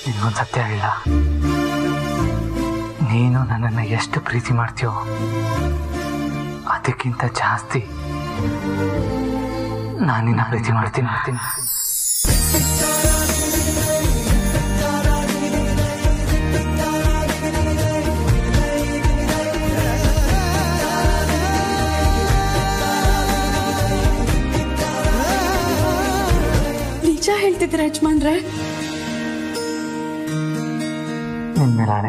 ನಿನ್ಗೊಂದು ಸತ್ಯ ಹೇಳಿಲ್ಲ ನೀನು ನನ್ನನ್ನು ಎಷ್ಟು ಪ್ರೀತಿ ಮಾಡ್ತೀಯೋ ಅದಕ್ಕಿಂತ ಜಾಸ್ತಿ ನಾನು ನಿನ್ನ ಪ್ರೀತಿ ಮಾಡ್ತೀನಿ ಮಾಡ್ತೀನಿ ನಿಜ ಹೇಳ್ತಿದ್ದೀರ ಯಜಮಾನ್ರೆ ನಿನ್ನ ಮೇಲಾಣೆ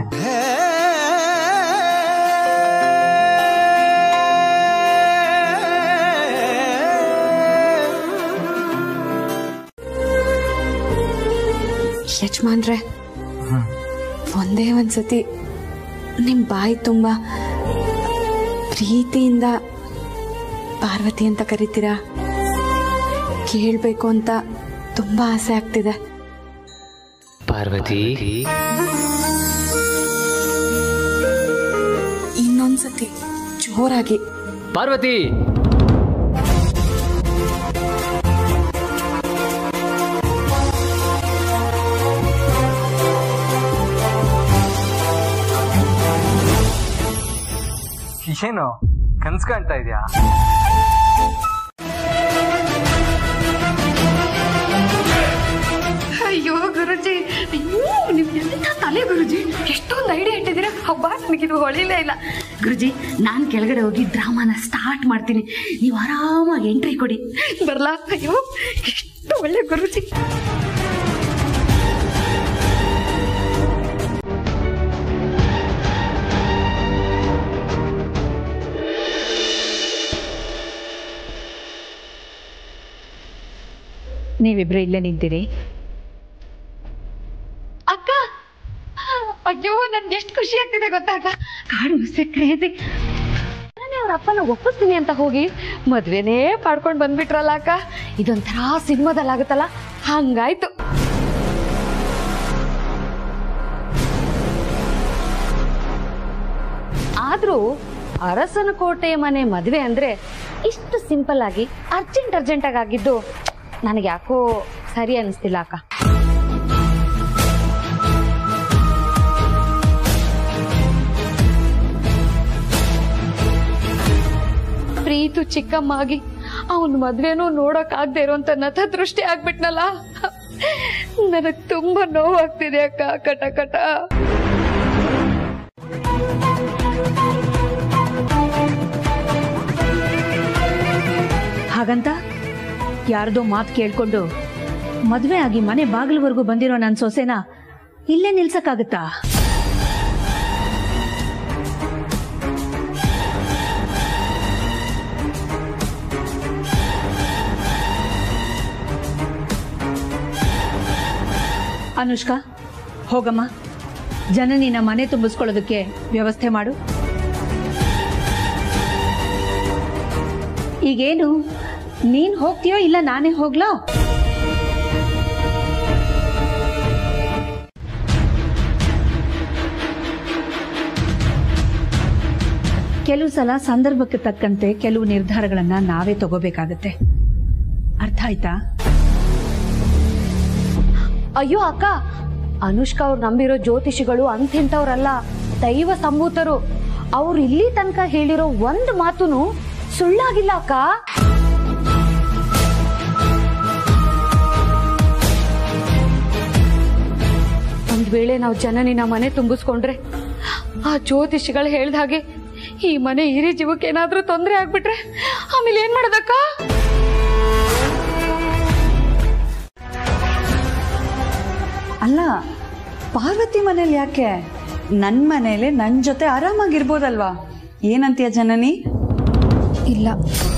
ಯಜಮಾನ್ರೆ ಒಂದೇ ಒಂದ್ಸತಿ ನಿಮ್ ಬಾಯಿ ತುಂಬ ಪ್ರೀತಿಯಿಂದ ಪಾರ್ವತಿ ಅಂತ ಕರಿತೀರಾ ಕೇಳ್ಬೇಕು ಅಂತ ತುಂಬಾ ಆಸೆ ಆಗ್ತಿದೆ ಪಾರ್ವತಿ ಇನ್ನೊಂದ್ಸತಿ ಜೋರಾಗಿ ಪಾರ್ವತಿ ಏನು ಕನ್ಸ್ ಕಾಣ್ತಾ ಇದೆಯಾ ಅಯ್ಯೋ ಗುರುಜಿ ಅಯ್ಯೋ ನಿಮ್ಗೆಂತ ತಲೆ ಗುರುಜಿ ಎಷ್ಟೊಂದು ಐಡಿಯಾ ಇಟ್ಟಿದ್ದೀರಾ ಹಬ್ಬ ನನಗಿದು ಹೊಳಿಲೇ ಇಲ್ಲ ಗುರುಜಿ ನಾನು ಕೆಳಗಡೆ ಹೋಗಿ ಡ್ರಾಮಾನ ಸ್ಟಾರ್ಟ್ ಮಾಡ್ತೀನಿ ನೀವು ಆರಾಮಾಗಿ ಎಂಟ್ರಿ ಕೊಡಿ ಬರಲಾ ಅಯ್ಯೋ ಎಷ್ಟು ಒಳ್ಳೆ ಗುರುಜಿ ನೀವಿಬ್ರು ಇಲ್ಲೇ ನಿಂತೀರಿ ಅಕ್ಕ ಅಯ್ಯೋ ನನ್ಗೆ ಎಷ್ಟು ಖುಷಿ ಆಗ್ತಿದೆ ಗೊತ್ತಾಗ ಕಾಡು ಕ್ರೇಜಿ ನಾನೇ ಅವ್ರ ಅಪ್ಪನ ಒಪ್ಪಿಸ್ತೀನಿ ಅಂತ ಹೋಗಿ ಮದ್ವೆನೇ ಪಾಡ್ಕೊಂಡು ಬಂದ್ಬಿಟ್ರಲ್ಲ ಅಕ್ಕ ಇದೊಂಥರ ಸಿನಿಮಾದಲ್ಲಿ ಆಗುತ್ತಲ್ಲ ಹಂಗಾಯ್ತು ಆದ್ರೂ ಅರಸನ ಕೋಟೆ ಮನೆ ಮದ್ವೆ ಅಂದ್ರೆ ಇಷ್ಟು ಸಿಂಪಲ್ ಆಗಿ ಅರ್ಜೆಂಟ್ ಅರ್ಜೆಂಟ್ ಆಗಿ ಆಗಿದ್ದು ನನಗೆ ಯಾಕೋ ಸರಿ ಅನಿಸ್ತಿಲ್ಲ ಅಕ್ಕ ಪ್ರೀತು ಚಿಕ್ಕಮ್ಮ ಆಗಿ ಅವನ್ ಮದ್ವೆನೂ ನೋಡಕ್ ಆಗದೆ ಇರೋಂತ ನಥ ದೃಷ್ಟಿ ಆಗ್ಬಿಟ್ನಲ್ಲ ನನಗ್ ತುಂಬಾ ನೋವಾಗ್ತಿದೆ ಅಕ್ಕ ಕಟ ಕಟ ಹಾಗಂತ ಯಾರ್ದೋ ಮಾತು ಕೇಳ್ಕೊಂಡು ಮದ್ವೆ ಆಗಿ ಮನೆ ಬಾಗಿಲವರೆಗೂ ಬಂದಿರೋ ನನ್ನ ಸೊಸೆನ ಇಲ್ಲೇ ನಿಲ್ಸಕ್ಕಾಗತ್ತಾ ಅನುಷ್ಕಾ ಹೋಗಮ್ಮ ಜನನಿನ ಮನೆ ತುಂಬಿಸ್ಕೊಳ್ಳೋದಕ್ಕೆ ವ್ಯವಸ್ಥೆ ಮಾಡು ಈಗೇನು ನೀನ್ ಹೋಗ್ತೀಯೋ ಇಲ್ಲ ನಾನೇ ಹೋಗ್ಲೋ ಕೆಲವು ಸಲ ಸಂದರ್ಭಕ್ಕೆ ತಕ್ಕಂತೆ ಕೆಲವು ನಿರ್ಧಾರಗಳನ್ನ ನಾವೇ ತಗೋಬೇಕಾಗತ್ತೆ ಅರ್ಥ ಆಯ್ತಾ ಅಯ್ಯೋ ಅಕ್ಕ ಅನುಷ್ಕಾ ಅವ್ರು ನಂಬಿರೋ ಜ್ಯೋತಿಷಿಗಳು ಅಂಥಿಂಥವ್ರಲ್ಲ ದೈವ ಸಂಭೂತರು ಅವ್ರು ಇಲ್ಲಿ ತನಕ ಹೇಳಿರೋ ಒಂದು ಮಾತುನು ಸುಳ್ಳಾಗಿಲ್ಲ ಅಕ್ಕ ಒಂದ್ ವೇಳೆ ನಾವು ಜನನಿನ ಮನೆ ತುಂಬಿಸ್ಕೊಂಡ್ರೆ ಆ ಜ್ಯೋತಿಷಿಗಳು ಹೇಳ್ದ ಹಾಗೆ ಈ ಮನೆ ಹಿರಿ ಜೀವಕ್ಕೆ ಏನಾದ್ರೂ ತೊಂದರೆ ಆಗ್ಬಿಟ್ರೆ ಆಮೇಲೆ ಏನ್ ಮಾಡೋದಕ್ಕ ಅಲ್ಲ ಪಾರ್ವತಿ ಮನೇಲಿ ಯಾಕೆ ನನ್ನ ಮನೇಲಿ ನನ್ನ ಜೊತೆ ಆರಾಮಾಗಿರ್ಬೋದಲ್ವಾ ಏನಂತೀಯ ಜನನಿ ಇಲ್ಲ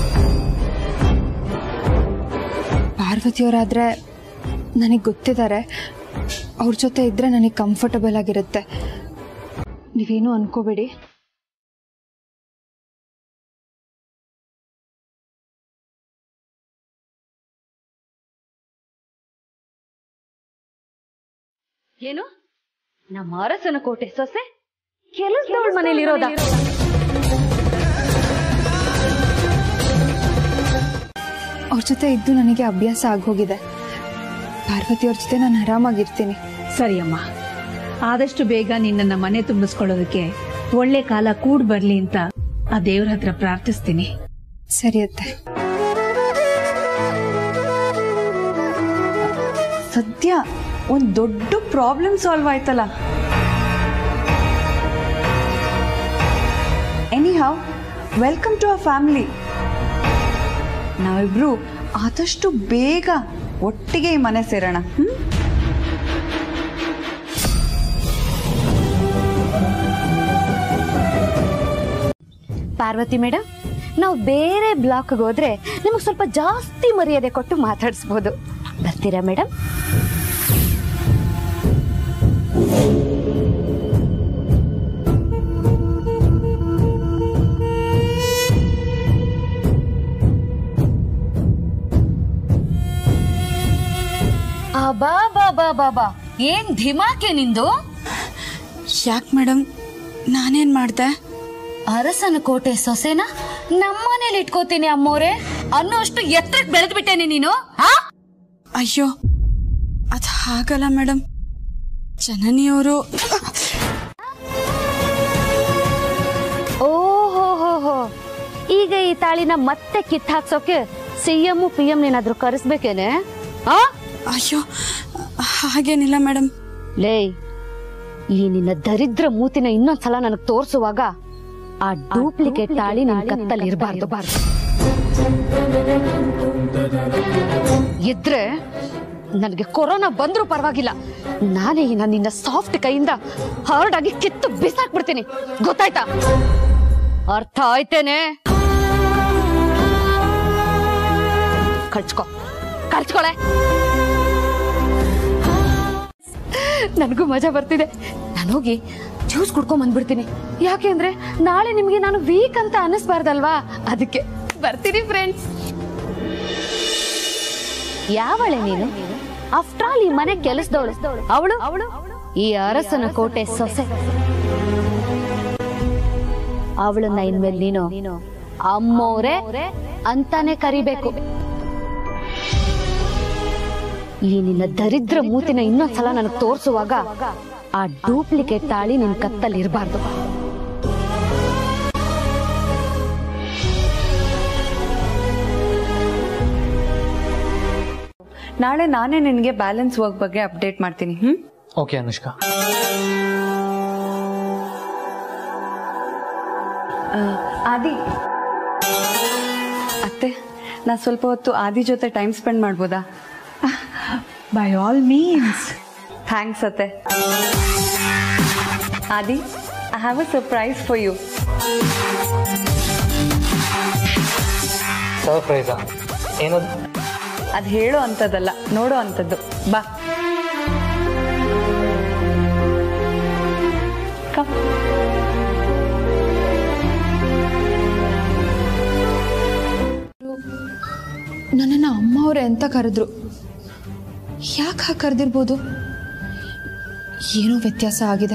ಪಾರ್ವತಿಯವರಾದ್ರೆ ನನಗೆ ಗೊತ್ತಿದ್ದಾರೆ ಅವ್ರ ಜೊತೆ ಇದ್ರೆ ನನಗೆ ಕಂಫರ್ಟಬಲ್ ಆಗಿರುತ್ತೆ ನೀವೇನು ಅನ್ಕೋಬೇಡಿ ಏನು ನಮ್ಮ ಅರಸನ ಕೋಟೆ ಸೊಸೆ ಕೆಲಸದವಳ ಮನೇಲಿ ಇರೋದ ಅವ್ರ ಜೊತೆ ಇದ್ದು ನನಗೆ ಅಭ್ಯಾಸ ಆಗೋಗಿದೆ ಪಾರ್ವತಿ ಅವ್ರ ಜೊತೆ ನಾನು ಆರಾಮಾಗಿರ್ತೀನಿ ಸರಿ ಅಮ್ಮ ಆದಷ್ಟು ಬೇಗ ನಿನ್ನನ್ನ ಮನೆ ತುಂಬಿಸ್ಕೊಳ್ಳೋದಕ್ಕೆ ಒಳ್ಳೆ ಕಾಲ ಕೂಡ್ ಬರ್ಲಿ ಅಂತ ಆ ದೇವ್ರ ಹತ್ರ ಪ್ರಾರ್ಥಿಸ್ತೀನಿ ಸರಿ ಅತ್ತೆ ಸದ್ಯ ಒಂದ್ ದೊಡ್ಡ ಪ್ರಾಬ್ಲಮ್ ಸಾಲ್ವ್ ಆಯ್ತಲ್ಲ anyhow welcome to a family ನಾವಿಬ್ರು ಆದಷ್ಟು ಬೇಗ ಒಟ್ಟಿಗೆ ಈ ಮನೆ ಸೇರೋಣ ಹ್ಮ್ ಪಾರ್ವತಿ ಮೇಡಮ್ ನಾವು ಬೇರೆ ಬ್ಲಾಕ್ಗೆ ಹೋದ್ರೆ ನಿಮಗೆ ಸ್ವಲ್ಪ ಜಾಸ್ತಿ ಮರ್ಯಾದೆ ಕೊಟ್ಟು ಮಾತಾಡಿಸ್ಬೋದು ಬರ್ತೀರಾ ಮೇಡಮ್ ಬಾ ಬಾ ಬಾ ಬಾ ಬಾ ಏನ್ ಧಿಮಾಕೆ ನಿಂದು ಯಾಕೆ ಮೇಡಮ್ ನಾನೇನ್ ಮಾಡ್ದೆ ಅರಸನ ಕೋಟೆ ಸೊಸೆನ ನಮ್ಮನೇಲಿ ಇಟ್ಕೋತೀನಿ ಅಮ್ಮೋರೆ ಅನ್ನೋ ಅಷ್ಟು ಎತ್ತರಕ್ಕೆ ಬೆಳೆದ್ಬಿಟ್ಟೇನೆ ನೀನು ಹಾ ಅಯ್ಯೋ ಅದು ಹಾಗಲ್ಲ ಮೇಡಮ್ ಜನನಿಯವರು ಓಹೋ ಹೋ ಹೋ ಈಗ ಈ ತಾಳಿನ ಮತ್ತೆ ಕಿತ್ ಹಾಕ್ಸೋಕೆ ಸಿ ಎಂ ಪಿ ಎಂ ಏನಾದ್ರೂ ಕರೆಸ್ಬೇಕೇನೆ ಆ ಅಯ್ಯೋ ಹಾಗೇನಿಲ್ಲ ಮೇಡಮ್ ಲೇ ಈ ನಿನ್ನ ದರಿದ್ರ ಮೂತಿನ ಇನ್ನೊಂದ್ಸಲ ನನಗ್ ತೋರ್ಸುವಾಗ ಆ ಡೂಪ್ಲಿಕೇಟ್ ತಾಳಿ ನಿನ್ ಕತ್ತಲ್ಲಿ ಇರಬಾರ್ದು ಇದ್ರೆ ನನಗೆ ಕೊರೋನಾ ಬಂದ್ರೂ ಪರವಾಗಿಲ್ಲ ನಾನೇ ಈ ನಿನ್ನ ಸಾಫ್ಟ್ ಕೈಯಿಂದ ಹಾರ್ಡ್ ಆಗಿ ಕಿತ್ತು ಬಿಸಾಕ್ಬಿಡ್ತೀನಿ ಗೊತ್ತಾಯ್ತಾ ಅರ್ಥ ಆಯ್ತೇನೆ ಕಳ್ಚ್ಕೊ ಕಳ್ಚ್ಕೊಳೆ ನನಗೂ ಮಜಾ ಬರ್ತಿದೆ ನಾನು ಹೋಗಿ ಜ್ಯೂಸ್ ಕುಡ್ಕೊಂಡ್ ಬಂದ್ಬಿಡ್ತೀನಿ ಯಾಕೆ ಅಂದ್ರೆ ನಾಳೆ ನಿಮ್ಗೆ ನಾನು ವೀಕ್ ಅಂತ ಅನ್ನಿಸ್ಬಾರ್ದಲ್ವಾ ಅದಕ್ಕೆ ಬರ್ತೀನಿ ಫ್ರೆಂಡ್ಸ್ ಯಾವಳೆ ನೀನು ಆಫ್ಟರ್ ಆಲ್ ಈ ಮನೆ ಕೆಲಸದವಳು ಅವಳು ಅವಳು ಈ ಅರಸನ ಕೋಟೆ ಸೊಸೆ ಅವಳನ್ನ ಇನ್ಮೇಲೆ ನೀನು ಅಮ್ಮೋರೆ ಅಂತಾನೆ ಕರಿಬೇಕು ಈ ನಿನ್ನ ದರಿದ್ರ ಮೂತಿನ ಇನ್ನೊಂದ್ಸಲ ನನಗೆ ತೋರಿಸುವಾಗ ಆ ಡೂಪ್ಲಿಕೇಟ್ ತಾಳಿ ನಿನ್ ಕತ್ತಲ್ಲಿ ಇರಬಾರ್ದು ನಾಳೆ ನಾನೇ ನಿನಗೆ ಬ್ಯಾಲೆನ್ಸ್ ವರ್ಕ್ ಬಗ್ಗೆ ಅಪ್ಡೇಟ್ ಮಾಡ್ತೀನಿ ಹ್ಮ್ ಓಕೆ ಅನುಷ್ಕಾ ಆದಿ ಅತ್ತೆ ನಾ ಸ್ವಲ್ಪ ಹೊತ್ತು ಆದಿ ಜೊತೆ ಟೈಮ್ ಸ್ಪೆಂಡ್ ಮಾಡ್ಬೋದಾ ಬೈ ಆಲ್ ಮೀನ್ಸ್ ಥ್ಯಾಂಕ್ಸ್ ಅತ್ತೆ Adi I have a surprise for you ಸರ್ಪ್ರೈಸಾ ಏನದು ಅದು ಹೇಳೋ ಅಂಥದ್ದಲ್ಲ ನೋಡೋ ಅಂಥದ್ದು ಬಾ Come. ನನ್ನನ್ನು ಅಮ್ಮ ಅವರೇ ಅಂತ ಕರೆದ್ರು ಯಾಕೆ ಹಾಗೆ ಕರೆದಿರ್ಬೋದು ಏನೋ ವ್ಯತ್ಯಾಸ ಆಗಿದೆ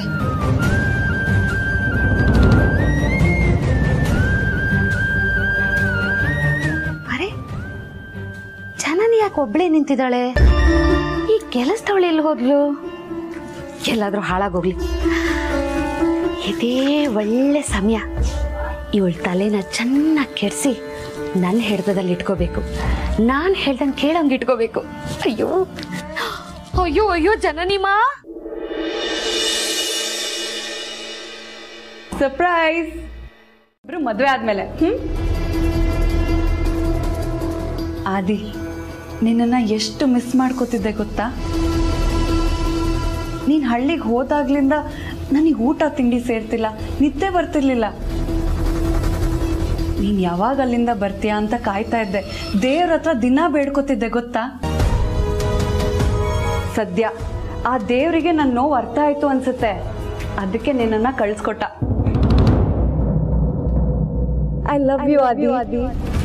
ಅರೆ ಜನನಿ ಯಾಕೆ ಒಬ್ಳೆ ನಿಂತಿದ್ದಾಳೆ ಈ ಕೆಲಸದವಳು ಎಲ್ಲಿ ಹೋದ್ಲು ಎಲ್ಲಾದ್ರೂ ಹಾಳಾಗೋಗ್ಲಿ ಇದೇ ಒಳ್ಳೆ ಸಮಯ ಇವಳ ತಲೆನ ಚೆನ್ನಾಗಿ ಕೆಡಿಸಿ ನನ್ನ ಹಿಡ್ದದಲ್ಲಿ ಇಟ್ಕೋಬೇಕು ನಾನು ಹೇಳ್ದಂಗೆ ಕೇಳಂಗೆ ಇಟ್ಕೋಬೇಕು ಅಯ್ಯೋ ಅಯ್ಯೋ ಅಯ್ಯೋ ಜನನಿಮಾ ಸರ್ಪ್ರೈಸ್ ಇಬ್ರು ಮದುವೆ ಆದ್ಮೇಲೆ ಹ್ಮ್ ಆದಿ ನಿನ್ನನ್ನ ಎಷ್ಟು ಮಿಸ್ ಮಾಡ್ಕೋತಿದ್ದೆ ಗೊತ್ತಾ ನೀನ್ ಹಳ್ಳಿಗೆ ಹೋದಾಗ್ಲಿಂದ ನನಗೆ ಊಟ ತಿಂಡಿ ಸೇರ್ತಿಲ್ಲ ನಿದ್ದೆ ಬರ್ತಿರ್ಲಿಲ್ಲ ನೀನ್ ಯಾವಾಗ ಅಲ್ಲಿಂದ ಬರ್ತೀಯಾ ಅಂತ ಕಾಯ್ತಾ ಇದ್ದೆ ದೇವ್ರ ಹತ್ರ ದಿನ ಬೇಡ್ಕೋತಿದ್ದೆ ಗೊತ್ತಾ ಸದ್ಯ ಆ ದೇವರಿಗೆ ನನ್ನ ನೋವು ಅರ್ಥ ಆಯ್ತು ಅನ್ಸುತ್ತೆ ಅದಕ್ಕೆ ನಿನ್ನನ್ನ ಕಳ್ಸ್ಕೊಟ್ಟ ಐ ಲವ್ ಯು ಆದಿ ಆದಿ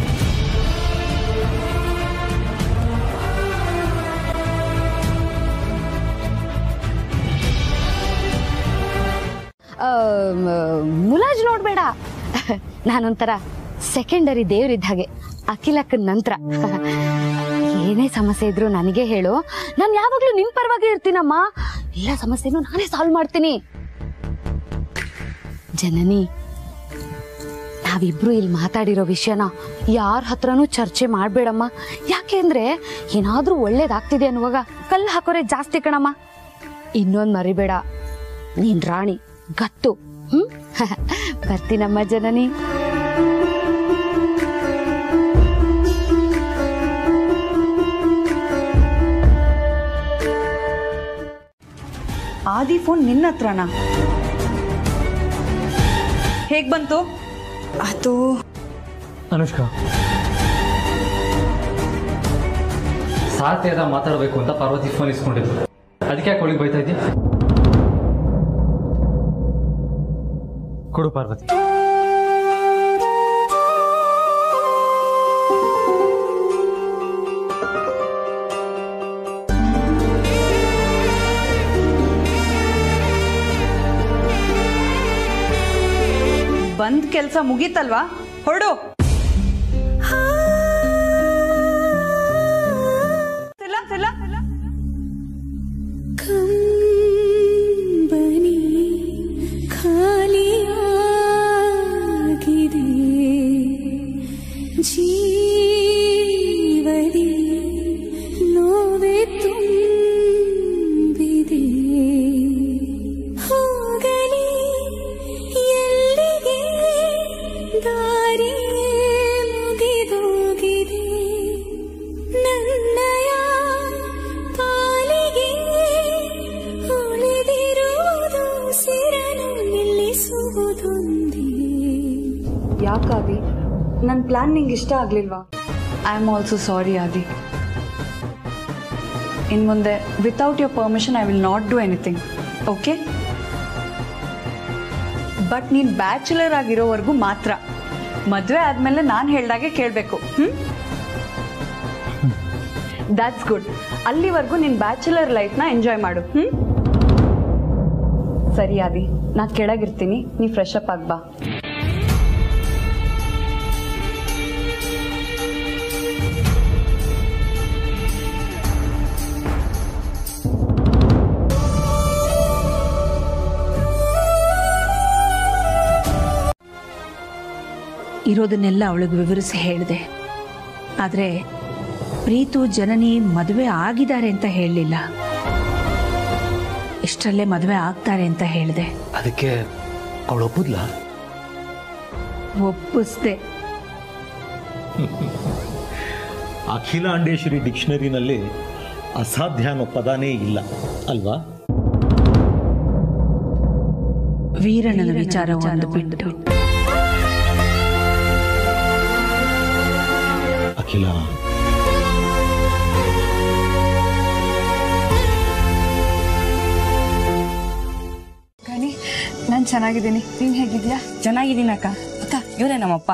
ಮುಲಾಜ್ ನೋಡ್ಬೇಡ ನಾನೊಂಥರ ಸೆಕೆಂಡರಿ ದೇವ್ರಿದ್ದ ಹಾಗೆ ಅಖಿಲಕ್ಕನ ನಂತರ ಏನೇ ಸಮಸ್ಯೆ ಇದ್ರು ನನಗೆ ಹೇಳು ನಾನು ಯಾವಾಗ್ಲೂ ನಿನ್ ಪರವಾಗಿ ಇರ್ತೀನಮ್ಮ ಎಲ್ಲ ಸಮಸ್ಯೆನೂ ನಾನೇ ಸಾಲ್ವ್ ಮಾಡ್ತೀನಿ ಜನನಿ ನಾವಿಬ್ರು ಇಲ್ಲಿ ಮಾತಾಡಿರೋ ವಿಷಯನ ಯಾರ ಹತ್ರನೂ ಚರ್ಚೆ ಮಾಡ್ಬೇಡಮ್ಮ ಯಾಕೆಂದ್ರೆ ಏನಾದ್ರೂ ಒಳ್ಳೇದಾಗ್ತಿದೆ ಅನ್ನುವಾಗ ಕಲ್ಲು ಹಾಕೋರೆ ಜಾಸ್ತಿ ಕಣಮ್ಮ ಇನ್ನೊಂದ್ ಮರಿಬೇಡ ನೀನ್ ರಾಣಿ ಗತ್ತು ಹ್ಮ್ ಬರ್ತೀನಮ್ಮ ಜನನಿ ಆದಿ ಫೋನ್ ನಿನ್ನ ಹತ್ರನಾ ಹೇಗ್ ಬಂತು ಅದು ಅನುಷ್ಕಾ ಸಾಧ್ಯದ ಮಾತಾಡಬೇಕು ಅಂತ ಪಾರ್ವತಿ ಫೋನ್ ಇಸ್ಕೊಂಡಿದ್ರು ಅದಕ್ಕೆ ಯಾಕೆ ಒಳಗೆ ಬೈತಾ ಇದ್ದಿ ಕೊಡು ಪಾರ್ವತಿ ಬಂದ್ ಕೆಲ್ಸ ಮುಗೀತಲ್ವಾ ಹೊರಡು ಇಲ್ಲ, ಇಲ್ಲ, ಇಲ್ಲ. ಕಂಬನಿ ಖಾಲಿಯಾಗಿದೆ ಜೀವದಿ ನೋವೆ ತುಂಬಿದೆ ಹೋಗಲಿ ಎಲ್ಲಿಗೆ ದಾರಿ ಮುಗಿದೋಗಿದೆ ನನ್ನಯ ಪಾಲಿಗೆ ಉಳಿದಿರುವುದು ಸಿರನು ನಿಲ್ಲಿಸುವುದೊಂದೇ ಯಾಕಾದಿ ನನ್ನ ಪ್ಲಾನ್ ನಿಂಗೆ ಇಷ್ಟ ಆಗ್ಲಿಲ್ವಾ I am also sorry Adi ಇನ್ ಮುಂದೆ without your permission I will not do anything okay but ನೀನು ಬ್ಯಾಚುಲರ್ ಆಗಿರೋವರೆಗೂ ಮಾತ್ರ ಮದುವೆ ಆದಮೇಲೆ ನಾನು ಹೇಳ್ದಾಗೆ ಕೇಳಬೇಕು ಹ್ಞೂ ದ್ಯಾಟ್ಸ್ ಗುಡ್ ಅಲ್ಲಿವರೆಗೂ ನಿನ್ನ ಬ್ಯಾಚುಲರ್ ಲೈಫ್ನ ಎಂಜಾಯ್ ಮಾಡು ಹ್ಞೂ ಸರಿ ಆದಿ ನಾ ಕೆಳಗಿರ್ತೀನಿ ನೀ ಫ್ರೆಶ್ ಅಪ್ ಆಗಿ ಬಾ ಇರೋದನ್ನೆಲ್ಲ ಅವಳಿಗೆ ವಿವರಿಸಿ ಹೇಳಿದೆ ಆದರೆ ಪ್ರೀತು ಜನನಿ ಮದುವೆ ಆಗಿದ್ದಾರೆ ಅಂತ ಹೇಳಲಿಲ್ಲ ಇಷ್ಟರಲ್ಲೇ ಮದುವೆ ಆಗ್ತಾರೆ ಅಂತ ಹೇಳಿದೆ ಅದಕ್ಕೆ ಅವಳು ಒಪ್ಪುದ್ಲ ಒಪ್ಪಿಸ್ದೆ ಅಖಿಲಾಂಡೇಶ್ವರಿ ಡಿಕ್ಷನರಿನಲ್ಲಿ ಅಸಾಧ್ಯ ಅನ್ನೋ ಪದಾನೇ ಇಲ್ಲ ಅಲ್ವಾ ವೀರಣ್ಣನ ವಿಚಾರ ಒಂದು ಬಿಟ್ಟು ಅಖಿಲ ಗಣಿ ನಾನು ಚೆನ್ನಾಗಿದ್ದೀನಿ ನೀನು ಹೇಗಿದ್ಯಾ ಚೆನ್ನಾಗಿದ್ದೀನಿ ಅಕ್ಕ ಅಕ್ಕ ಇವರೇ ನಮ್ಮಪ್ಪ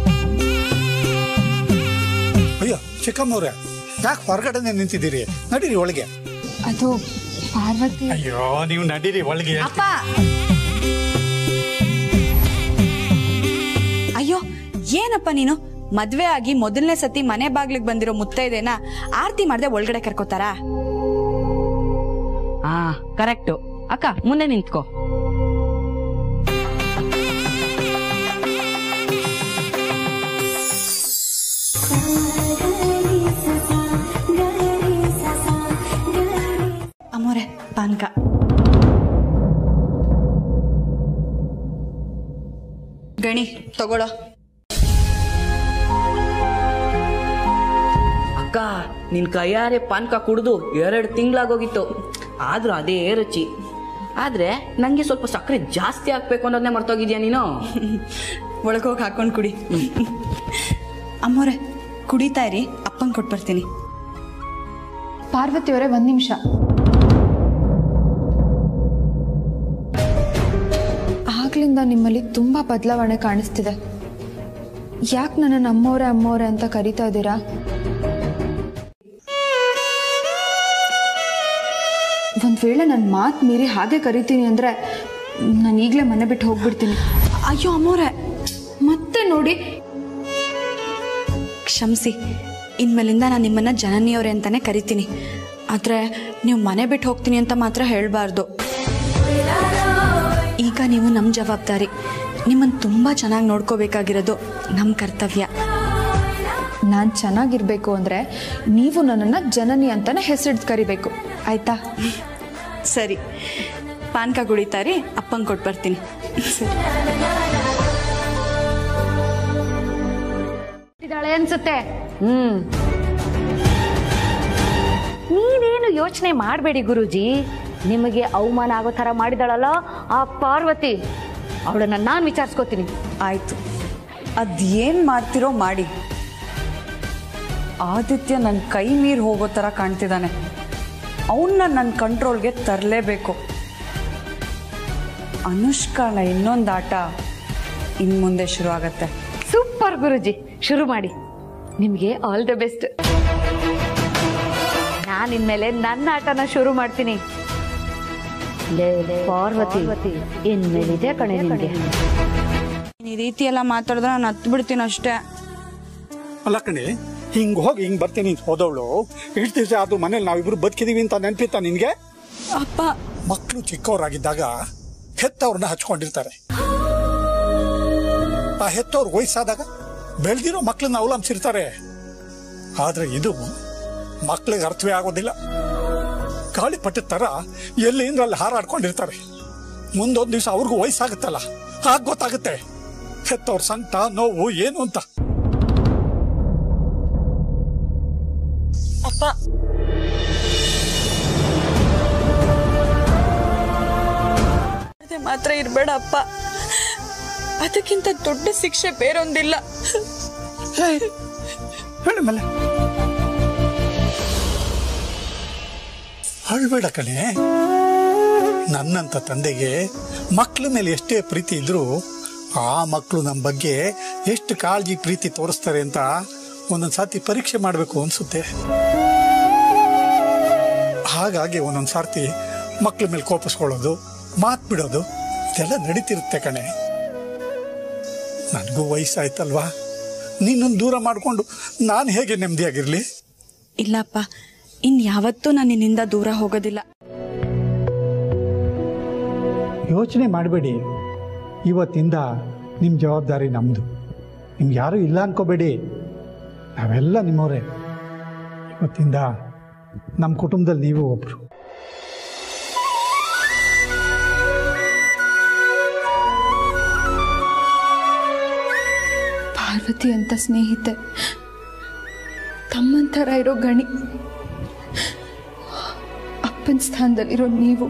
ಅಯ್ಯೋ ಚಿಕ್ಕಮ್ಮವ್ರೆ ಯಾಕೆ ಹೊರಗಡೆ ನಿಂತಿದ್ದೀರಿ ನಡೀರಿ ಒಳಗೆ ಅದು ಪಾರ್ವತಿ ಅಯ್ಯೋ ನೀವು ನಡೀರಿ ಒಳಗೆ ಅಯ್ಯೋ ಏನಪ್ಪ ನೀನು ಮದ್ವೆ ಆಗಿ ಮೊದಲನೇ ಸತಿ ಮನೆ ಬಾಗ್ಲಿಗೆ ಬಂದಿರೋ ಮುತ್ತೈದೆನ ಆರತಿ ಮಾಡದೆ ಒಳಗಡೆ ಕರ್ಕೋತಾರಾ ಆ ಕರೆಕ್ಟು ಅಕ್ಕ ಮುಂದೆ ನಿಂತ್ಕೋ ಅಮ್ಮೋರೆ ಪಾನ್ಕ ಗಣಿ ತಗೊಳ್ಳೋ ಅಕ್ಕ ನಿನ್ ಕೈಯಾರೆ ಪಾನ್ಕ ಕುಡ್ದು ಎರಡು ತಿಂಗಳಾಗೋಗಿತ್ತು ಆದ್ರೂ ಅದೇ ರುಚಿ ಆದ್ರೆ ನಂಗೆ ಸ್ವಲ್ಪ ಸಕ್ಕರೆ ಜಾಸ್ತಿ ಹಾಕ್ಬೇಕು ಅನ್ನೋದನ್ನೇ ಮರ್ತೋಗಿದ್ಯಾ ನೀನು ಒಳಗೋಗಿ ಹಾಕೊಂಡು ಕುಡಿ ಅಮ್ಮೋರೆ ಕುಡಿತಾ ಇರಿ ಅಪ್ಪಂಗೆ ಕೊಟ್ಬರ್ತೀನಿ ಪಾರ್ವತಿಯವರೇ ಒಂದು ನಿಮಿಷ ಆಗ್ಲಿಂದ ನಿಮ್ಮಲ್ಲಿ ತುಂಬ ಬದಲಾವಣೆ ಕಾಣಿಸ್ತಿದೆ ಯಾಕೆ ನನ್ನನ್ನು ಅಮ್ಮೋರೆ ಅಮ್ಮೋರೆ ಅಂತ ಕರಿತಾ ಇದ್ದೀರಾ ಒಂದು ವೇಳೆ ನನ್ನ ಮಾತು ಮೀರಿ ಹಾಗೆ ಕರಿತೀನಿ ಅಂದರೆ ನಾನು ಈಗಲೇ ಮನೆ ಬಿಟ್ಟು ಹೋಗ್ಬಿಡ್ತೀನಿ ಅಯ್ಯೋ ಅಮ್ಮೋರೆ ಮತ್ತೆ ನೋಡಿ ಕ್ಷಮಿಸಿ ಇನ್ಮೇಲಿಂದ ನಾನು ನಿಮ್ಮನ್ನ ಜನನಿಯವರೇ ಅಂತಾನೆ ಕರಿತೀನಿ ಆದರೆ ನೀವು ಮನೆ ಬಿಟ್ಟು ಹೋಗ್ತೀನಿ ಅಂತ ಮಾತ್ರ ಹೇಳಬಾರ್ದು ಈಗ ನೀವು ನಮ್ಮ ಜವಾಬ್ದಾರಿ ನಿಮ್ಮನ್ನು ತುಂಬ ಚೆನ್ನಾಗಿ ನೋಡ್ಕೋಬೇಕಾಗಿರೋದು ನಮ್ಮ ಕರ್ತವ್ಯ ನಾನು ಚೆನ್ನಾಗಿರ್ಬೇಕು ಅಂದರೆ ನೀವು ನನ್ನನ್ನು ಜನನಿ ಅಂತಾನೆ ಹೆಸರಿಡ್ ಕರಿಬೇಕು ಆಯ್ತಾ ಸರಿ ಪಾನ್ಕ ಕುಡಿತಾರಿ ಅಪ್ಪಂಗೆ ಕೊಟ್ಟು ಬರ್ತೀನಿ ಇದ್ದಾಳೆ ಅನ್ಸುತ್ತೆ ಹ್ಮ್ ನೀವೇನು ಯೋಚನೆ ಮಾಡಬೇಡಿ ಗುರುಜಿ ನಿಮಗೆ ಅವಮಾನ ಆಗೋ ಥರ ಮಾಡಿದಾಳಲ್ಲ ಆ ಪಾರ್ವತಿ ಅವಳನ್ನ ನಾನು ವಿಚಾರಿಸ್ಕೋತೀನಿ ಆಯ್ತು ಅದೇನು ಮಾಡ್ತಿರೋ ಮಾಡಿ ಆದಿತ್ಯ ನನ್ನ ಕೈ ಮೀರಿ ಹೋಗೋ ಥರ ಕಾಣ್ತಿದ್ದಾನೆ ಅವನ್ನ ನನ್ನ ಕಂಟ್ರೋಲ್ಗೆ ತರಲೇಬೇಕು ಅನುಷ್ಕಾಳ ಇನ್ನೊಂದು ಆಟ ಇನ್ನು ಮುಂದೆ ಶುರು ಆಗತ್ತೆ ಸೂಪರ್ ಗುರುಜಿ ಶುರು ಮಾಡಿ ನಿಮಗೆ ಆಲ್ ದ ಬೆಸ್ಟ್ ನಾನು ಇನ್ಮೇಲೆ ನನ್ನ ಆಟನ ಶುರು ಮಾಡ್ತೀನಿ ಲೇ ಲೇ ಪಾರ್ವತಿ ಇನ್ಮೇಲಿದೆ ಕಣೆ ನಿಮಗೆ ಈ ರೀತಿ ಎಲ್ಲ ಮಾತಾಡಿದ್ರೆ ನಾನು ಹತ್ತು ಬಿಡ್ತೀನಿ ಅಷ್ಟೇ ಅಲ್ಲ ಕಣೆ ಹಿಂಗ್ ಹೋಗಿ ಹಿಂಗ್ ಬರ್ತೀನಿ ಅಂತ ಹೋದವಳು ಇಷ್ಟು ದಿವಸ ಅದು ಮನೇಲಿ ನಾವಿಬ್ರು ಬದುಕಿದೀವಿ ಅಂತ ನೆನ್ಪಿತ್ತ ನಿನ್ಗೆ ಅಪ್ಪ ಮಕ್ಕಳು ಚಿಕ್ಕವರಾಗಿದ್ದಾಗ ಹೆತ್ತವ್ರನ್ನ ಹಚ್ಕೊಂಡಿರ್ತಾರೆ ಆ ಹೆತ್ತವ್ರ ವಯಸ್ಸಾದಾಗ ಬೆಳೆದಿರೋ ಮಕ್ಕಳನ್ನ ಅವಲಂಬಿಸಿರ್ತಾರೆ ಆದ್ರೆ ಇದು ಮಕ್ಕಳಿಗೆ ಅರ್ಥವೇ ಆಗೋದಿಲ್ಲ ಗಾಳಿಪಟ್ಟದ ತರ ಎಲ್ಲಿಂದ ಅಲ್ಲಿ ಹಾರಾಡ್ಕೊಂಡಿರ್ತಾರೆ ಮುಂದೊಂದು ದಿವಸ ಅವ್ರಿಗೂ ವಯಸ್ಸಾಗುತ್ತಲ್ಲ ಆಗ ಗೊತ್ತಾಗುತ್ತೆ ಹೆತ್ತವ್ರ ಸಂಕಟ ನೋವು ಏನು ಅಂತ ಅಪ್ಪ ಅದೇ ಮಾತ್ರ ಇರಬೇಡ ಅಪ್ಪ ಅದಕ್ಕಿಂತ ದೊಡ್ಡ ಶಿಕ್ಷೆ ಬೇರೊಂದಿಲ್ಲ ಹೇಳಿ ಮೇಲೆ ಅಳ್ಬೇಡ ಕಣೆ ನನ್ನಂತ ತಂದೆಗೆ ಮಕ್ಕಳ ಮೇಲೆ ಎಷ್ಟೇ ಪ್ರೀತಿ ಇದ್ರೂ ಆ ಮಕ್ಕಳು ನಮ್ಮ ಬಗ್ಗೆ ಎಷ್ಟು ಕಾಳಜಿ ಪ್ರೀತಿ ತೋರಿಸ್ತಾರೆ ಅಂತ ಒಂದೊಂದು ಸಾತಿ ಪರೀಕ್ಷೆ ಮಾಡಬೇಕು ಅನ್ಸುತ್ತೆ ಹಾಗಾಗಿ ಒಂದೊಂದು ಸಾರ್ತಿ ಮಕ್ಕಳ ಮೇಲೆ ಕೋಪಿಸ್ಕೊಳ್ಳೋದು ಮಾತು ಬಿಡೋದು ಇದೆಲ್ಲ ನಡೀತಿರುತ್ತೆ ಕಣೆ ನನಗೂ ವಯಸ್ಸಾಯ್ತಲ್ವಾ ನಿನ್ನನ್ನು ದೂರ ಮಾಡಿಕೊಂಡು ನಾನು ಹೇಗೆ ನೆಮ್ಮದಿಯಾಗಿರಲಿ ಇಲ್ಲಪ್ಪ ಇನ್ ಯಾವತ್ತೂ ನಾನು ನಿನ್ನಿಂದ ದೂರ ಹೋಗೋದಿಲ್ಲ ಯೋಚನೆ ಮಾಡಬೇಡಿ ಇವತ್ತಿಂದ ನಿಮ್ಮ ಜವಾಬ್ದಾರಿ ನಮ್ಮದು ನಿಮ್ಗೆ ಯಾರೂ ಇಲ್ಲ ಅನ್ಕೋಬೇಡಿ ನಾವೆಲ್ಲ ನಿಮ್ಮವರೇ ಇವತ್ತಿಂದ ನಮ್ಮ ಕುಟುಂಬದಲ್ಲಿ ನೀವು ಒಬ್ಬರು ಪಾರ್ವತಿ ಅಂತ ಸ್ನೇಹಿತೆ ತಮ್ಮನ ಥರ ಇರೋ ಗಣಿ ಅಪ್ಪನ ಸ್ಥಾನದಲ್ಲಿರೋ ನೀವು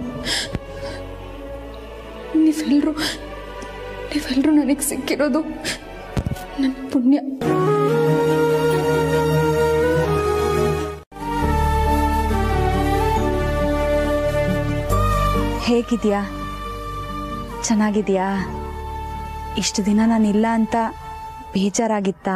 ನೀವೆಲ್ಲರೂ ನೀವೆಲ್ಲರೂ ನನಗೆ ಸಿಕ್ಕಿರೋದು ನನ್ನ ಪುಣ್ಯ ಹೇಗಿದ್ಯಾ ಚೆನ್ನಾಗಿದ್ಯಾ ಇಷ್ಟು ದಿನ ನಾನಿಲ್ಲ ಅಂತ ಬೇಜಾರಾಗಿತ್ತಾ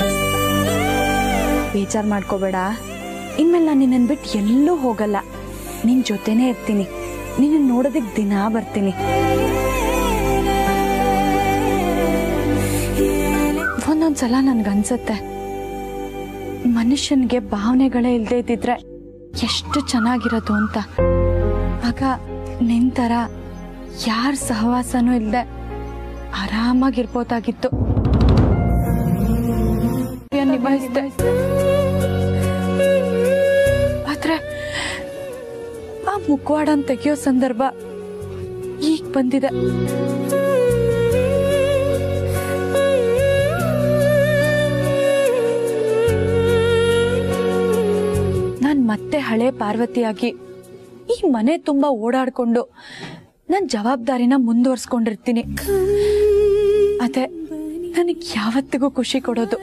ಬೇಜಾರು ಮಾಡ್ಕೋಬೇಡ ಇನ್ಮೇಲೆ ನಾನು ನಿನ್ನನ್ನು ಬಿಟ್ಟು ಎಲ್ಲೂ ಹೋಗಲ್ಲ ನಿನ್ನ ಜೊತೆನೇ ಇರ್ತೀನಿ ನಿನ್ನ ನೋಡೋದಕ್ಕೆ ದಿನಾ ಬರ್ತೀನಿ ಒಂದೊಂದ್ಸಲ ನನ್ಗನ್ಸತ್ತೆ ಮನುಷ್ಯನಿಗೆ ಭಾವನೆಗಳೇ ಇಲ್ಲದೆ ಇದ್ದಿದ್ರೆ ಎಷ್ಟು ಚೆನ್ನಾಗಿರೋದು ಅಂತ ಆಗ ನಿನ್ ಥರ ಯಾರ ಸಹವಾಸನೂ ಇಲ್ಲದೆ ಆರಾಮಾಗಿರ್ಬೋದಾಗಿತ್ತು ನಿಭಾಯಿಸ್ದೆ ಆದ್ರೆ ಆ ಮುಖವಾಡನ್ ತೆಗೆಯೋ ಸಂದರ್ಭ ಈಗ ಬಂದಿದೆ ನಾನ್ ಮತ್ತೆ ಹಳೆ ಪಾರ್ವತಿಯಾಗಿ ಈ ಮನೆ ತುಂಬಾ ಓಡಾಡ್ಕೊಂಡು ನನ್ನ ಜವಾಬ್ದಾರಿನ ಮುಂದುವರ್ಸ್ಕೊಂಡಿರ್ತೀನಿ ಅದೇ ನನಗೆ ಯಾವತ್ತಿಗೂ ಖುಷಿ ಕೊಡೋದು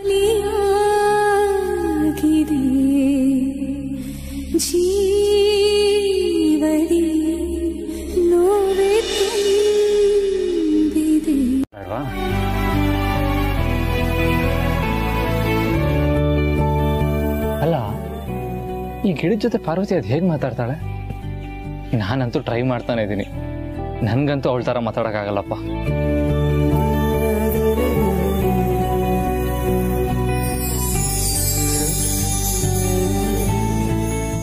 ಆಗಿದೆ ಜೀವದಿ ನೋವೆ ತುಂಬಿದೆ ಬೇಡವಾ ಅಲ್ಲ ಈ ಗಿಡದ ಜೊತೆ ಪಾರ್ವತಿ ಅದು ಹೇಗೆ ಮಾತಾಡ್ತಾಳೆ ನಾನಂತೂ ಟ್ರೈ ಮಾಡ್ತಾನೆ ಇದ್ದೀನಿ ನನಗಂತೂ ಅವಳ ಥರ ಮಾತಾಡೋಕ್ಕಾಗಲ್ಲಪ್ಪ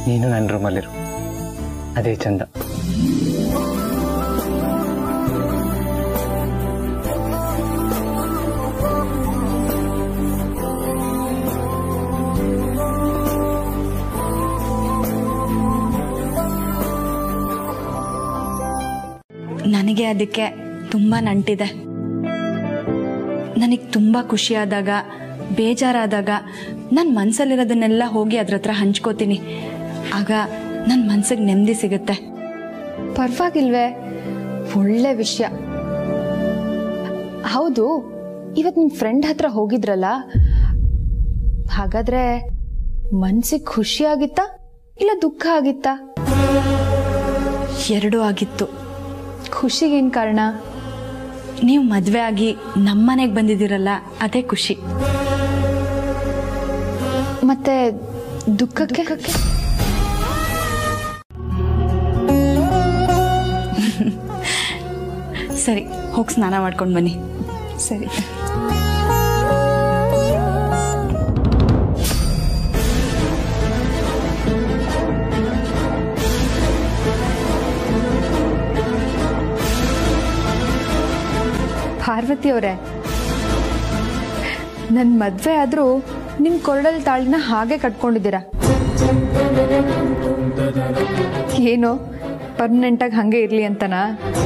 ನೀನು ನನ್ನ ರೂಮಲ್ಲಿರು ಅದೇ ಚಂದ ನನಗೆ ಅದಕ್ಕೆ ತುಂಬ ನಂಟಿದೆ ನನಗೆ ತುಂಬ ಖುಷಿಯಾದಾಗ ಬೇಜಾರಾದಾಗ ನನ್ನ ಮನಸ್ಸಲ್ಲಿರೋದನ್ನೆಲ್ಲ ಹೋಗಿ ಅದ್ರ ಹತ್ರ ಹಂಚ್ಕೋತೀನಿ ಆಗ ನನ್ನ ಮನ್ಸಿಗೆ ನೆಮ್ಮದಿ ಸಿಗುತ್ತೆ ಪರವಾಗಿಲ್ವೇ ಒಳ್ಳೆ ವಿಷಯ ಹೌದು ಇವತ್ತು ನಿಮ್ಮ ಫ್ರೆಂಡ್ ಹತ್ರ ಹೋಗಿದ್ರಲ್ಲ ಹಾಗಾದ್ರೆ ಮನ್ಸಿಗೆ ಖುಷಿ ಆಗಿತ್ತಾ ಇಲ್ಲ ದುಃಖ ಆಗಿತ್ತಾ ಎರಡೂ ಆಗಿತ್ತು ಖುಷಿಗೇನ್ ಕಾರಣ ನೀವು ಮದುವೆ ಆಗಿ ನಮ್ಮನೆಗೆ ಬಂದಿದ್ದೀರಲ್ಲ ಅದೇ ಖುಷಿ ಮತ್ತೆ ದುಃಖಕ್ಕೆ ಸರಿ ಹೋಗಿ ಸ್ನಾನ ಮಾಡ್ಕೊಂಡು ಬನ್ನಿ ಸರಿ ಪಾರ್ವತಿ ಅವರೇ ನನ್ನ ಮದ್ವೆ ಆದ್ರೂ ನಿಮ್ ಕೊರಡಲ್ ತಾಳಿನ ಹಾಗೆ ಕಟ್ಕೊಂಡಿದ್ದೀರಾ ಏನು ಪರ್ಮನೆಂಟಾಗಿ ಹಂಗೆ ಇರ್ಲಿ ಅಂತನಾ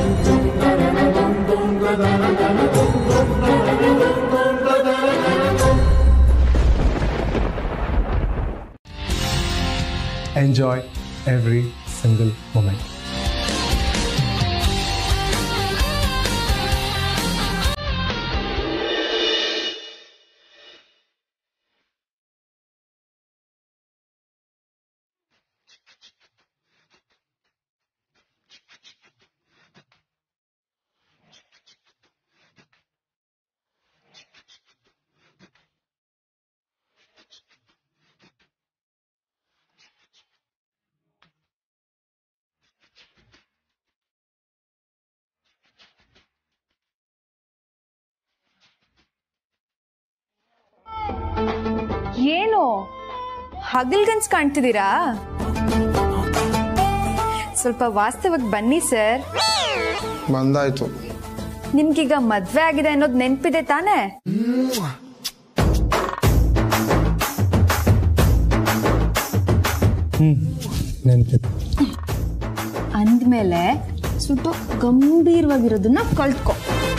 Enjoy every single moment. ಏನು ಹಗಲ್ಗನ್ಸ್ ಕಾಣ್ತಿದ್ದೀರಾ ಸ್ವಲ್ಪ ವಾಸ್ತವಕ್ಕೆ ಬನ್ನಿ ಸರ್ ಬಂದಾಯ್ತು ನಿಮ್ಗೀಗ ಮದ್ವೆ ಆಗಿದೆ ಅನ್ನೋದು ನೆನ್ಪಿದೆ ತಾನೇ ನೆನ್ಪಿತ್ತು ಅಂದ್ಮೇಲೆ ಸ್ವಲ್ಪ ಗಂಭೀರವಾಗಿರೋದನ್ನ ಕಲ್ತ್ಕೊ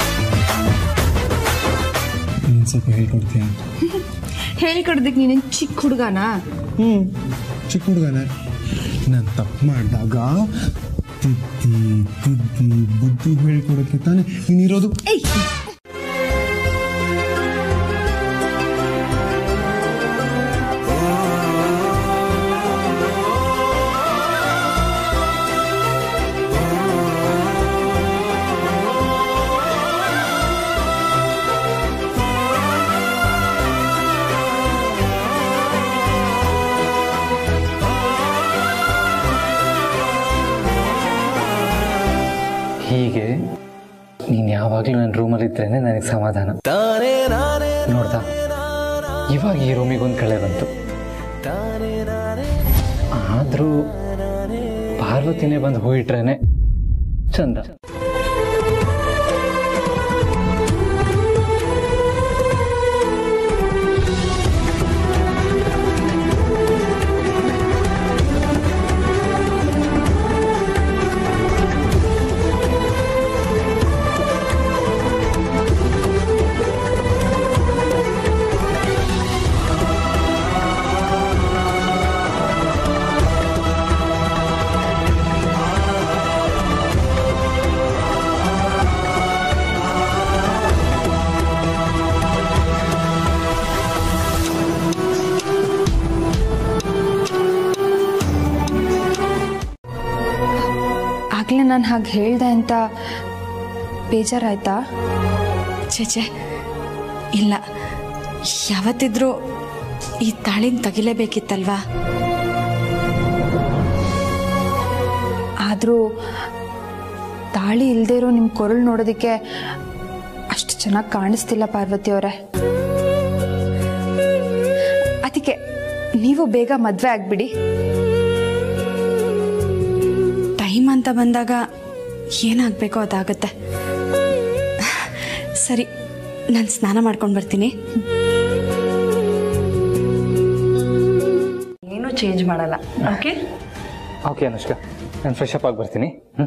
ನೀನು ಸ್ವಲ್ಪ ಹೇಳ್ಕೊಡ್ತೀಯ ಹೇಳ್ಕೊಡೋದಕ್ಕೆ ನೀನೇನ್ ಚಿಕ್ಕ ಹುಡುಗನಾ ಹ್ಞೂ ಚಿಕ್ಕ ಹುಡುಗನೇ ನಾನು ತಪ್ಪು ಮಾಡಿದಾಗ ತಿದ್ದಿ ತಿದ್ದಿ ಬುದ್ಧಿ ಹೇಳ್ಕೊಡೋಕ್ಕೆ ತಾನೇ ನೀನಿರೋದು ಹೀಗೆ ನೀನು ಯಾವಾಗಲೂ ನನ್ನ ರೂಮಲ್ಲಿದ್ರೇನೆ ನನಗೆ ಸಮಾಧಾನ ನೋಡ್ದ ಇವಾಗ ಈ ರೂಮಿಗೆ ಒಂದು ಕಳೆ ಬಂತು ಆದರೂ ಪಾರ್ವತಿನೇ ಬಂದು ಹೋಗಿಟ್ರೇನೆ ಚಂದ ಆಗ್ಲೇ ನಾನು ಹಾಗೆ ಹೇಳ್ದೆ ಅಂತ ಬೇಜಾರಾಯ್ತಾ ಛೇ ಇಲ್ಲ ಯಾವತ್ತಿದ್ರೂ ಈ ತಾಳಿನ ತೆಗಿಲೇಬೇಕಿತ್ತಲ್ವಾ ಆದರೂ ತಾಳಿ ಇಲ್ಲದೆ ಇರೋ ನಿಮ್ಮ ಕೊರಳು ನೋಡೋದಕ್ಕೆ ಅಷ್ಟು ಚೆನ್ನಾಗಿ ಕಾಣಿಸ್ತಿಲ್ಲ ಪಾರ್ವತಿ ಅವರೇ ಅದಕ್ಕೆ ನೀವು ಬೇಗ ಮದುವೆ ಆಗ್ಬಿಡಿ ಟೈಮ್ ಅಂತ ಬಂದಾಗ ಏನಾಗಬೇಕೋ ಅದಾಗತ್ತೆ ಸರಿ ನಾನು ಸ್ನಾನ ಮಾಡ್ಕೊಂಡು ಬರ್ತೀನಿ ಏನೂ ಚೇಂಜ್ ಮಾಡಲ್ಲ ಓಕೆ ಓಕೆ ಅನುಷ್ಕಾ ನಾನು ಫ್ರೆಶ್ ಅಪ್ ಆಗಿ ಬರ್ತೀನಿ ಹ್ಞೂ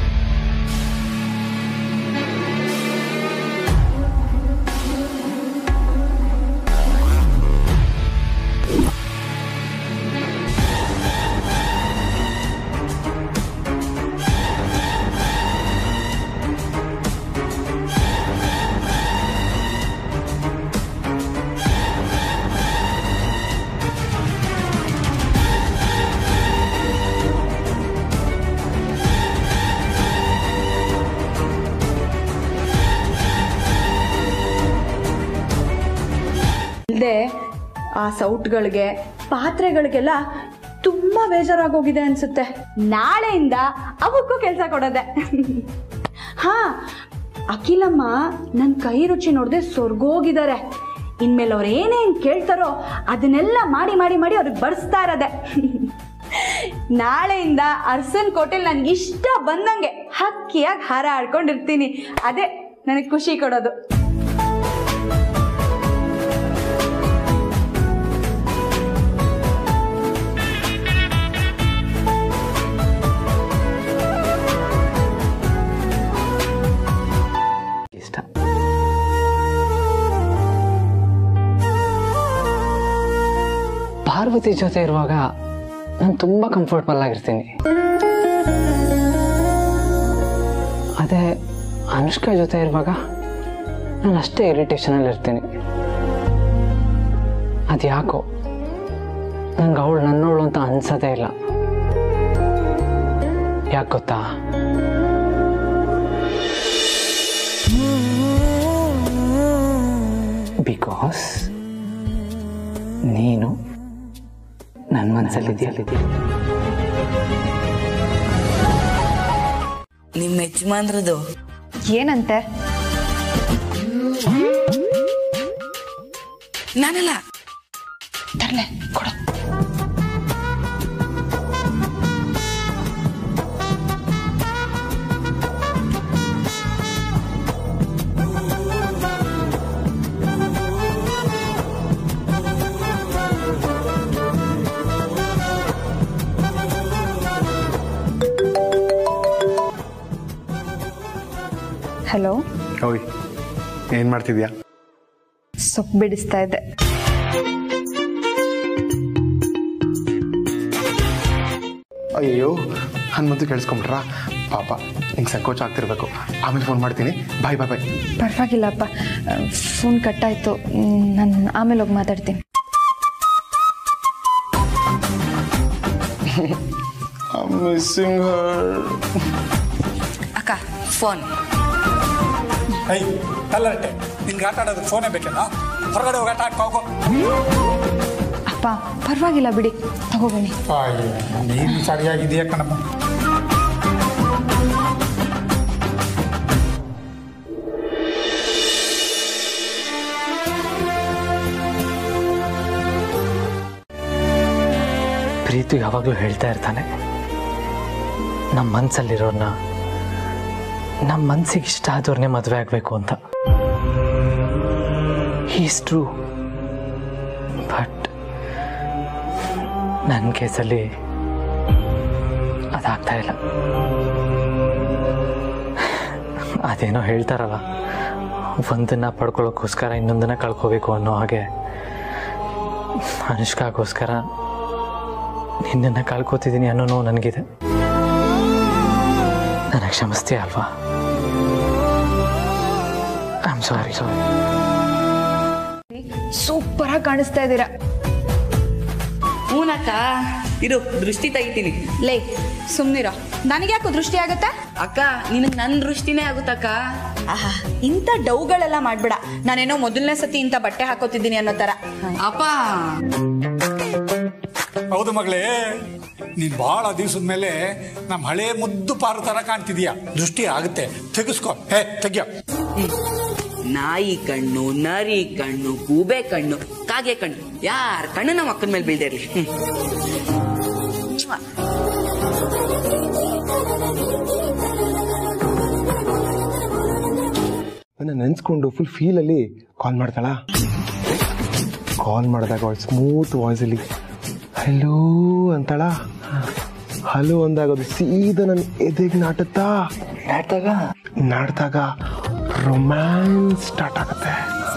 ಇಲ್ಲದೆ ಆ ಸೌಟ್ಗಳಿಗೆ ಪಾತ್ರೆಗಳಿಗೆಲ್ಲ ತುಂಬಾ ಬೇಜಾರಾಗೋಗಿದೆ ಅನ್ಸುತ್ತೆ ನಾಳೆಯಿಂದ ಅವಕ್ಕೂ ಕೆಲಸ ಕೊಡೋದೆ ಹಾ ಅಖಿಲಮ್ಮ ನನ್ನ ಕೈ ರುಚಿ ನೋಡದೆ ಸ್ವರ್ಗೋಗಿದ್ದಾರೆ ಇನ್ಮೇಲೆ ಅವ್ರು ಏನೇನು ಕೇಳ್ತಾರೋ ಅದನ್ನೆಲ್ಲ ಮಾಡಿ ಮಾಡಿ ಮಾಡಿ ಅವ್ರಿಗೆ ಬಡಿಸ್ತಾ ಇರೋದೆ ನಾಳೆಯಿಂದ ಅರ್ಸನ್ ಕೋಟೆಲ್ ನನ್ಗೆ ಇಷ್ಟ ಬಂದಂಗೆ ಹಕ್ಕಿಯಾಗಿ ಹಾರ ಆಡ್ಕೊಂಡಿರ್ತೀನಿ ಅದೇ ನನಗೆ ಖುಷಿ ಕೊಡೋದು ಇಷ್ಟ ಪಾರ್ವತಿ ಜೊತೆ ಇರುವಾಗ ನಾನು ತುಂಬ ಕಂಫರ್ಟಬಲ್ ಆಗಿರ್ತೀನಿ ಅದೇ ಅನುಷ್ಕಾ ಜೊತೆ ಇರುವಾಗ ನಾನು ಅಷ್ಟೇ ಇರಿಟೇಷನಲ್ಲಿ ಇರ್ತೀನಿ ಅದು ಯಾಕೋ ನಂಗೆ ಅವಳು ನನ್ನವಳು ಅಂತ ಅನ್ಸೋದೇ ಇಲ್ಲ ಯಾಕೆ ಗೊತ್ತಾ ಬಿಕಾಸ್ ನೀನು ನನ್ನ ಮನಸ್ಸಲ್ಲಿದೆಯಲ್ಲಿದ್ದೀಯ ನಿಮ್ಮ ಯಜಮಾನ್ರದು ಏನಂತೆ ನಾನಲ್ಲ ತರ್ಲೆ ಕೊಡು ಹಲೋ ಓಯ್ ಏನು ಮಾಡ್ತಿದ್ಯಾ ಸೊಪ್ಪು ಬಿಡಿಸ್ತಾ ಇದ್ದೆ ಅಯ್ಯೋ ಹನುಮಂತು ಕೇಳಿಸ್ಕೊಂಬಿಟ್ರಾ ಪಾಪ ನಿಂಗೆ ಸಂಕೋಚ ಆಗ್ತಿರ್ಬೇಕು ಆಮೇಲೆ ಫೋನ್ ಮಾಡ್ತೀನಿ ಬಾಯ್ ಬಾಯ್ ಬಾಯ್ ಪರವಾಗಿಲ್ಲಪ್ಪ ಫೋನ್ ಕಟ್ಟಾಯಿತು ನಾನು ಆಮೇಲೆ ಹೋಗಿ ಮಾತಾಡ್ತೀನಿ ಮಿಸ್ಸಿಂಗ್ ಅಕ್ಕ ಫೋನ್ ಐ ತಲ್ಲರಟ್ಟೆ ನಿನ್ಗೆ ಆಟ ಆಡೋದಕ್ಕೆ ಫೋನೇ ಬೇಕಲ್ಲ ಹೊರಗಡೆ ಹೋಗಿ ಆಟ ಆಡ್ಕೊ ಹೋಗು ಅಪ್ಪ ಪರವಾಗಿಲ್ಲ ಬಿಡಿ ತಗೋಬನ್ನಿ ನೀನು ಸರಿಯಾಗಿದೆಯಾ ಕಣಮ್ಮ ಪ್ರೀತು ಯಾವಾಗಲೂ ಹೇಳ್ತಾ ಇರ್ತಾನೆ ನಮ್ಮ ಮನಸ್ಸಲ್ಲಿರೋರ್ನ ನಮ್ಮ ಮನಸ್ಸಿಗೆ ಇಷ್ಟ ಆದವ್ರನ್ನೇ ಮದುವೆ ಆಗಬೇಕು ಅಂತ ಈಸ್ ಟ್ರೂ ಬಟ್ ನನ್ನ ಕೇಸಲ್ಲಿ ಅದಾಗ್ತಾ ಇಲ್ಲ ಅದೇನೋ ಹೇಳ್ತಾರಲ್ಲ ಒಂದನ್ನ ಪಡ್ಕೊಳ್ಳೋಕ್ಕೋಸ್ಕರ ಇನ್ನೊಂದನ್ನ ಕಳ್ಕೋಬೇಕು ಅನ್ನೋ ಹಾಗೆ ಅನುಷ್ಕಾಗೋಸ್ಕರ ನಿನ್ನನ್ನು ಕಳ್ಕೊತಿದ್ದೀನಿ ಅನ್ನೋ ನೋವು ನನಗಿದೆ ನನಗೆ ಕ್ಷಮಿಸ್ತೀಯ ಅಲ್ವಾ ಐ ಆಮ್ ಸಾರಿ ಸಾರಿ ಸೂಪರಾಗಿ ಕಾಣಿಸ್ತಾ ಇದ್ದೀರಾ ಹೂನಕ್ಕ ಇರು ದೃಷ್ಟಿ ತೆಗಿತೀನಿ ಲೇ ಸುಮ್ನಿರೋ ನನಗ್ಯಾಕೋ ದೃಷ್ಟಿ ಆಗತ್ತೆ ಅಕ್ಕ ನಿನಗೆ ನನ್ನ ದೃಷ್ಟಿನೇ ಆಗುತ್ತಕ್ಕ ಆಹಾ ಇಂಥ ಡೌಗಳೆಲ್ಲ ಮಾಡ್ಬೇಡ ನಾನೇನೋ ಮೊದಲನೇ ಸತಿ ಇಂಥ ಬಟ್ಟೆ ಹಾಕೋತಿದ್ದೀನಿ ಅನ್ನೋ ತರ ಅಪ್ಪ ಹೌದು ಮಗಳೇ ನೀನ್ ಬಹಳ ದಿವಸದ ಮೇಲೆ ನಮ್ಮ ಹಳೆ ಮುದ್ದು ಪಾರು ತರ ಕಾಣ್ತಿದೀಯ ದೃಷ್ಟಿ ಆಗುತ್ತೆ ತೆಗಿಸ್ಕೊ ಹೇ ತೆಗಿಯ ನಾಯಿ ಕಣ್ಣು ನರಿ ಕಣ್ಣು ಗೂಬೆ ಕಣ್ಣು ಕಾಗೆ ಕಣ್ಣು ಯಾರ ಕಣ್ಣು ನಮ್ಮ ಅಕ್ಕನ ಮೇಲೆ ಬೀಳ್ದೇ ಇರ್ಲಿ ಹ್ಮ್. ನೆನೆಸ್ಕೊಂಡು ಫುಲ್ ಫೀಲಲ್ಲಿ ಕಾಲ್ ಮಾಡ್ತಾಳ ಕಾಲ್ ಮಾಡಿದಾಗ ಅವಳು ಸ್ಮೂತ್ ವಾಯ್ಸಲ್ಲಿ ಹಲೋ ಅಂತಾಳ ಹಲೋ ಅಂದಾಗ ಅದು ಸೀದಾ ನನ್ನ ಎದೆಗೆ ನಾಟುತ್ತಾ ನಾಟ್ದಾಗ ನಾಡ್ದಾಗ ರೊಮ್ಯಾನ್ಸ್ ಸ್ಟಾರ್ಟ್ ಆಗುತ್ತೆ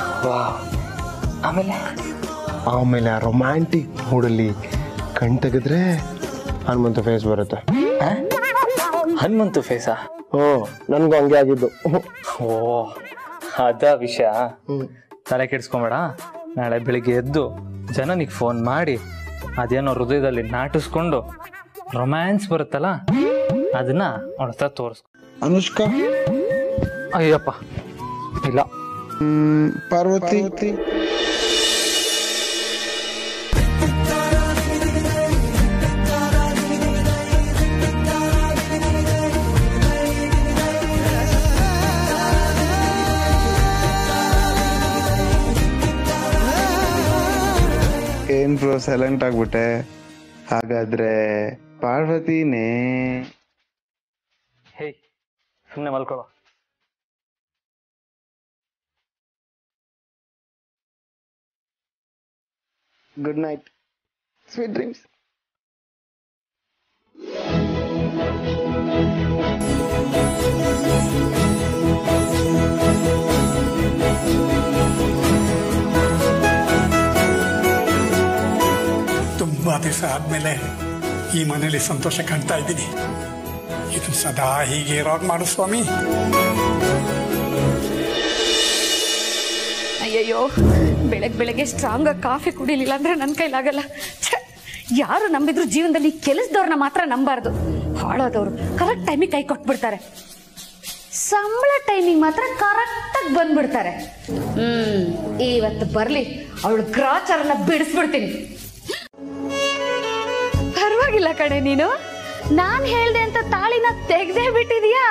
ಆಮೇಲೆ ಆಮೇಲೆ ಆ ರೊಮ್ಯಾಂಟಿಕ್ ಮೂಡಲ್ಲಿ ಕಣ್ ತೆಗೆದ್ರೆ ಹನುಮಂತ ಫೇಸ್ ಬರುತ್ತೆ ಹನುಮಂತು ಫೇಸಾ ಓ ನನ್ಗೂ ಹಂಗೆ ಆಗಿದ್ದು ಓ ಅದ ವಿಷಯ ತಲೆ ಕೆಡಿಸ್ಕೊಂಬೇಡ ನಾಳೆ ಬೆಳಿಗ್ಗೆ ಎದ್ದು ಜನನಿಗೆ ಫೋನ್ ಮಾಡಿ ಅದೇನೋ ಹೃದಯದಲ್ಲಿ ನಾಟಿಸ್ಕೊಂಡು ರೊಮ್ಯಾನ್ಸ್ ಬರುತ್ತಲ್ಲ ಅದನ್ನ ಅವಳ ಹತ್ರ ತೋರಿಸ್ಕೊ ಅನುಷ್ಕಾ ಅಯ್ಯಪ್ಪ ಇಲ್ಲ ಪಾರ್ವತಿ ಏನ್ ಬ್ರೋ ಸೈಲೆಂಟ್ ಆಗ್ಬಿಟ್ಟೆ ಹಾಗಾದ್ರೆ ಪಾರ್ವತಿನೇ ಹೇ ಸುಮ್ಮನೆ ಮಲ್ಕೊಳ್ಳೋ ಗುಡ್ ನೈಟ್ ಸ್ವೀಟ್ ಡ್ರೀಮ್ಸ್ ತುಂಬಾ ದಿವಸ ಆದ್ಮೇಲೆ ಈ ಮನೇಲಿ ಸಂತೋಷ ಕಾಣ್ತಾ ಇದ್ದೀನಿ ಇದು ಸದಾ ಹೀಗೆ ಇರೋಗ್ ಮಾಡು ಸ್ವಾಮಿ ಅಯ್ಯಯ್ಯೋ ಬೆಳಗ್ಗೆ ಬೆಳಗ್ಗೆ ಸ್ಟ್ರಾಂಗ್ ಕಾಫಿ ಕುಡಿಲಿಲ್ಲ ಅಂದ್ರೆ ನನ್ನ ಕೈಲಾಗಲ್ಲ ಛೆ, ಯಾರು ನಂಬಿದ್ರು ಜೀವನದಲ್ಲಿ ಕೆಲಸದವ್ರನ್ನ ಮಾತ್ರ ನಂಬಾರ್ದು ಹಾಳಾದವ್ರು ಕರೆಕ್ಟ್ ಟೈಮಿಗೆ ಕೈ ಕೊಟ್ಬಿಡ್ತಾರೆ ಸಂಬಳ ಟೈಮಿಂಗ್ ಮಾತ್ರ ಕರೆಕ್ಟಾಗಿ ಬಂದ್ಬಿಡ್ತಾರೆ ಹ್ಮ್ ಇವತ್ತು ಬರ್ಲಿ ಅವಳು ಗ್ರಾಚಾರನ ಬಿಡಿಸ್ಬಿಡ್ತೀನಿ ಪರವಾಗಿಲ್ಲ ಕಣೆ ನೀನು ನಾನ್ ಹೇಳ್ದೆ ಅಂತ ತಾಳಿನ ತೆಗ್ದೇ ಬಿಟ್ಟಿದೀಯಾ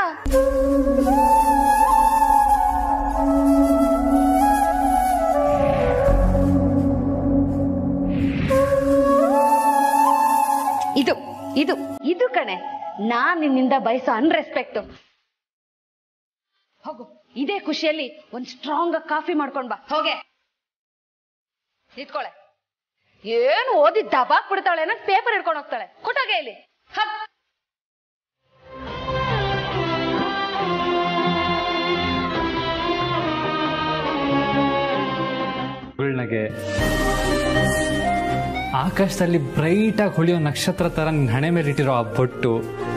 ಇದು ಇದು ಇದು ಕಣೆ ನಾನ್ ನಿನ್ನಿಂದ ಬಯಸೋ ಅನ್ರೆಸ್ಪೆಕ್ಟ್ ಹೋಗು ಇದೇ ಖುಷಿಯಲ್ಲಿ ಒಂದ್ ಸ್ಟ್ರಾಂಗ್ ಕಾಫಿ ಮಾಡ್ಕೊಂಡ್ ಬಾ ಹೋಗೆ ನಿಂತ್ಕೊಳೆ ಏನು ಓದಿ ದಬಾಕ್ ಬಿಡ್ತಾಳೆ ಅನ್ನೋ ಪೇಪರ್ ಹಿಡ್ಕೊಂಡು ಹೋಗ್ತಾಳೆ ಕೊಟ್ಟಾಗೆ ಇಲ್ಲಿ ಹತ್ ಉಳ್ನಗೆ ಆಕಾಶದಲ್ಲಿ ಬ್ರೈಟ್ ಆಗಿ ಹೊಳೆಯೋ ನಕ್ಷತ್ರ ತರ ನಿನ್ ಹಣೆ ಮೇಲೆ ಇಟ್ಟಿರೋ ಆ ಬೊಟ್ಟು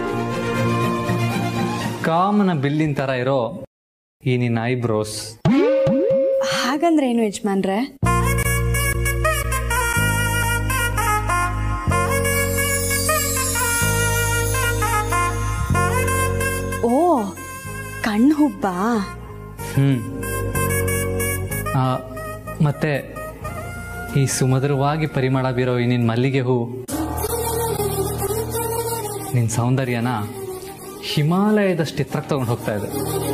ಕಾಮನ ಬಿಲ್ಲಿನ ತರ ಇರೋ ಈ ನಿನ್ನ ಐಬ್ರೋಸ್ ಹಾಗಂದ್ರೆ ಏನು ಯಜಮಾನ್ರೆ ಓ ಕಣ್ಣು ಹುಬ್ಬಾ ಹ್ಮ್ ಆ, ಮತ್ತೆ ಈ ಸುಮಧುರವಾಗಿ ಪರಿಮಳ ಬೀರೋ ಈ ನಿನ್ ಮಲ್ಲಿಗೆ ಹೂ ನಿನ್ ಸೌಂದರ್ಯನ ಹಿಮಾಲಯದಷ್ಟು ಎತ್ತರಕ್ಕೆ ತಗೊಂಡು ಹೋಗ್ತಾ ಇದೆ